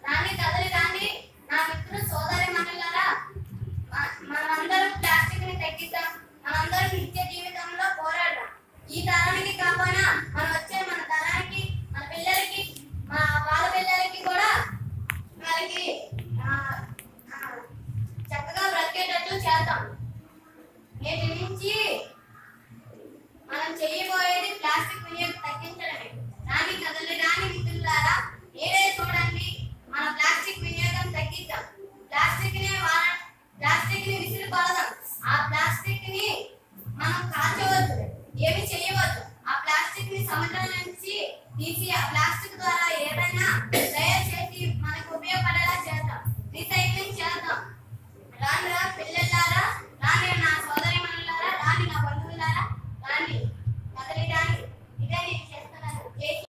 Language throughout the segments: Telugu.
రాని కదలి రాని నా మిత్రులు సోదరి మండలారా మనమందరం ప్లాస్టిక్ ని తగ్గిద్దాం మనందరం నిత్య జీవితంలో పోరాడదాం ఈ తరానికి కాకపోయినా మన వచ్చే మన తరానికి మన పిల్లలకి మా వాళ్ళ పిల్లలకి కూడా వాళ్ళకి ఆ, ఆ, చక్కగా బ్రతికేటట్లు చేద్దాం నేటి నుంచి మనం చేయబోయేది ప్లాస్టిక్ వినియోగం తగ్గించడమే రాని కదలి రాని మిత్రులారా మీరే చూడండి మన ప్లాస్టిక్ వినియోగం తగ్గిద్దాం ప్లాస్టిక్ ని వాడ ప్లాస్టిక్ ని విసిరి పడదాం ఆ ప్లాస్టిక్ ని మనం కాల్చవద్దు ఏమి చేయవద్దు ఆ ప్లాస్టిక్ ని సముద్రం నుంచి తీసి ఆ ప్లాస్టిక్ ద్వారా ఏదైనా తయారు చేసి మనకు ఉపయోగపడేలా చేద్దాం రీసైక్లింగ్ చేద్దాం రాని రా పిల్లలారా రాని నా సోదరి మనులారా రాని నా బంధువులారా రాని కదలి రాని ఇదే నేను చేస్తున్నాను జై శ్రీ-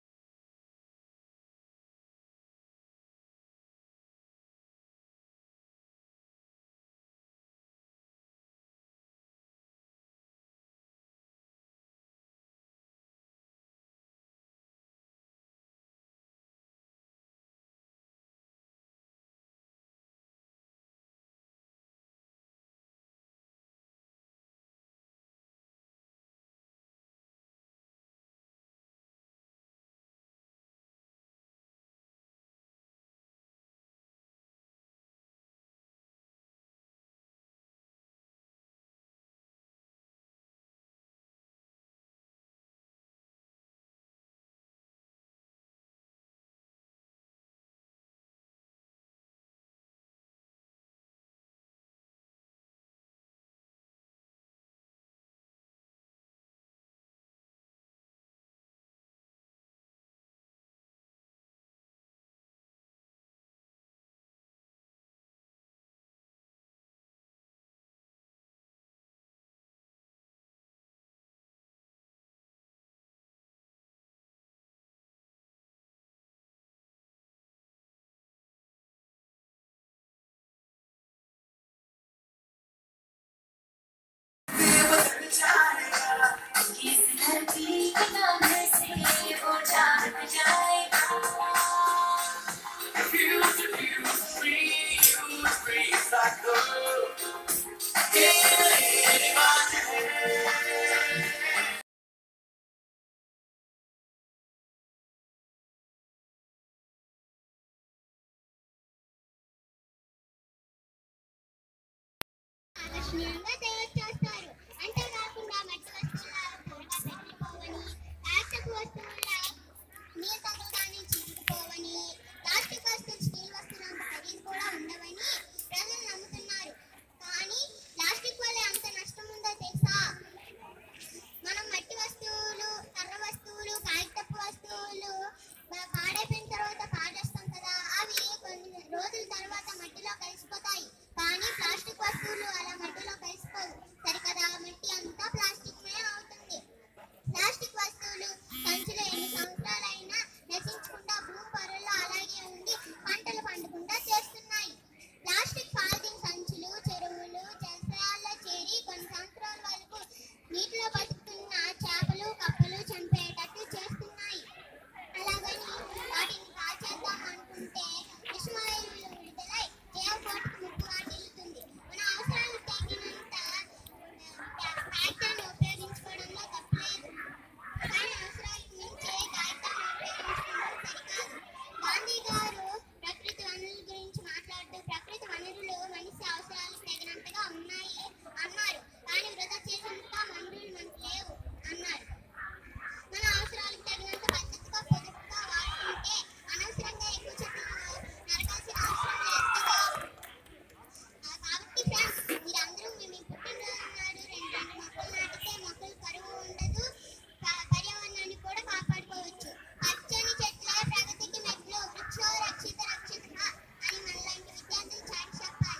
ఆకర్షణీయంగా తయారు చేస్తారు అంతేకాకుండా మట్టి వస్తువుల త్వరగా పెట్టుకోవని ప్లాస్టిక్ వస్తువుల నీరు తగ్గగానే చిక్కుకోవని ప్లాస్టిక్ వస్తువులు స్టీల్ వస్తువులంత ఖరీదు కూడా ఉండవని ప్రజలు నమ్ముతున్నారు కానీ ప్లాస్టిక్ వల్ల అంత నష్టం ఉందో తెలుసా మనం మట్టి వస్తువులు కర్ర వస్తువులు కాగితపు వస్తువులు పా- పాడైపోయిన తర్వాత పాడేస్తాం కదా అవి కొన్ని రోజుల తర్వాత మట్టిలో కలిసిపోతాయి కానీ ప్లాస్టిక్ వస్తువులు అలా మట్టిలో కలిసిపోవు సరికదా మట్టి అంతా ప్లాస్టిక్ అవుతుంది ప్లాస్టిక్ వస్తువులు సంచులు ఎన్ని సంవత్సరాలైనా నశించకుండా భూమి పొరల్లో అలాగే ఉండి పంటలు పండకుండా చేస్తున్నాయి ప్లాస్టిక్ పాలిథిన్ సంచులు చెరువులు జలాల్లో చేరి కొన్ని సంవత్సరాల వరకు నీటిలో బతుకుతున్న చేపలు కప్పలు చనిపోయేటట్టు చేస్తున్నాయి అలాగని వాటిని కాల్చేద్దాం అనుకుంటే విషవాయువులు విడుదలై జీవకోటికి ముప్పు వాటిల్లుతుంది మన అవసరాలకు తగినంత కాగితాన్ని ఉపయోగించుకోవడంలో తప్పలేదు కానీ అవసరాలకు మించే కాగితాన్ని ఉపయోగించుకోవడం సరికాదు గాంధీ గారు ప్రకృతి వనరుల గురించి మాట్లాడుతూ ప్రకృతి వనరులు మనిషి అవసరాలకు తగినంతగా ఉన్నాయి అన్నారు కానీ వృధా చేసేందుకు ఆ వనరులు మనకు లేవు అన్నారు మన అవసరాలకు తగినంత పద్ధతిగా పొదుపుగా వాడుకుంటే అనవసరంగా ఎక్కువ చెట్లను నరకాల్సిన అవసరం లేదు కదా ఆ, కాబట్టి ఫ్రెండ్స్ మీరందరూ మీ మీ పుట్టినరోజు నాడు రెండు రెండు మొక్కలు నాటితే మొక్కలు కరువు ఉండదు ప- పర్యావరణాన్ని కూడా కాపాడుకోవచ్చు పచ్చని చెట్లే ప్రగతికి మెట్లు వృక్షో రక్షిత రక్షిత అని మనలాంటి విద్యార్థులు చాటి చెప్పాలి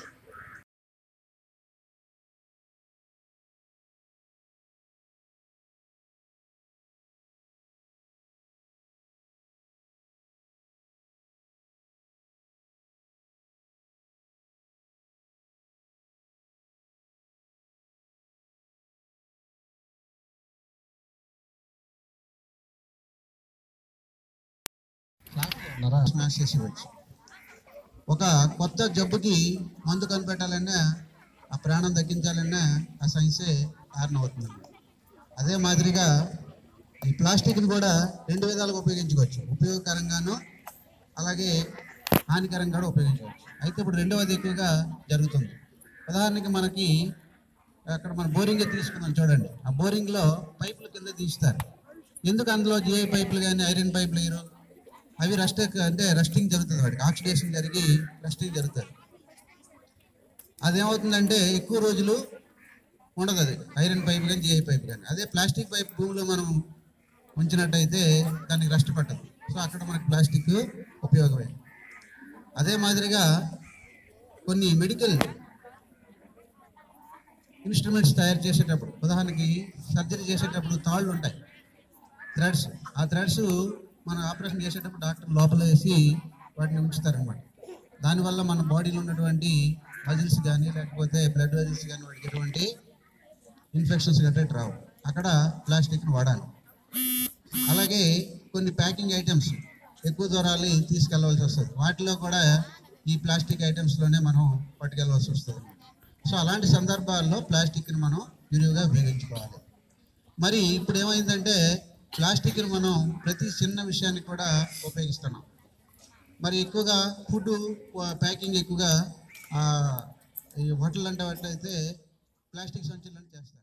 నరా స్మాష్ చేసి వచ్చు ఒక కొత్త జబ్బుకి మందు కనిపెట్టాలన్నా ఆ ప్రాణం తగ్గించాలన్నా ఆ సైన్సే కారణం అవుతుంది అదే మాదిరిగా ఈ ప్లాస్టిక్ని కూడా రెండు విధాలుగా ఉపయోగించుకోవచ్చు ఉపయోగకరంగాను అలాగే హానికరంగా కూడా ఉపయోగించవచ్చు అయితే ఇప్పుడు రెండవది ఎక్కువగా జరుగుతుంది ఉదాహరణకి మనకి అక్కడ మన బోరింగ్ తీసుకుందాం చూడండి ఆ బోరింగ్లో పైపులు కింద తీస్తారు ఎందుకు అందులో జిఐ పైపులు కానీ ఐరన్ పైపులు వేయరు అవి రస్ట్ అంటే రస్టింగ్ జరుగుతుంది వాటికి ఆక్సిడేషన్ జరిగి రస్టింగ్ జరుగుతుంది అదేమవుతుందంటే ఎక్కువ రోజులు ఉండదు అది ఐరన్ పైప్ కానీ జిఐ పైప్ కానీ అదే ప్లాస్టిక్ పైప్ భూమిలో మనం ఉంచినట్టయితే దానికి రస్ట్ పట్టదు సో అక్కడ మనకి ప్లాస్టిక్ ఉపయోగమే అదే మాదిరిగా కొన్ని మెడికల్ ఇన్స్ట్రుమెంట్స్ తయారు చేసేటప్పుడు ఉదాహరణకి సర్జరీ చేసేటప్పుడు తాళ్ళు ఉంటాయి థ్రెడ్స్ ఆ థ్రెడ్స్ మన ఆపరేషన్ చేసేటప్పుడు డాక్టర్ లోపల వేసి వాటిని ఉంచుతారనమాట దానివల్ల మన బాడీలో ఉన్నటువంటి మజిల్స్ కానీ లేకపోతే బ్లడ్ వెజిల్స్ కానీ వాటికి ఎటువంటి ఇన్ఫెక్షన్స్ గట్రా రావు అక్కడ ప్లాస్టిక్ని వాడాలి అలాగే కొన్ని ప్యాకింగ్ ఐటమ్స్ ఎక్కువ దూరాలు తీసుకెళ్ళవలసి వస్తుంది వాటిలో కూడా ఈ ప్లాస్టిక్ ఐటమ్స్లోనే మనం పట్టుకెళ్ళవలసి వస్తుంది సో అలాంటి సందర్భాల్లో ప్లాస్టిక్ని మనం విరివిగా ఉపయోగించుకోవాలి మరి ఇప్పుడు ఏమైందంటే ప్లాస్టిక్ని మనం ప్రతి చిన్న విషయానికి కూడా ఉపయోగిస్తున్నాం మరి ఎక్కువగా ఫుడ్ ప్యాకింగ్ ఎక్కువగా ఆ, ఈ హోటల్ అంటే వాటిలో అయితే ప్లాస్టిక్ సంచులను చేస్తారు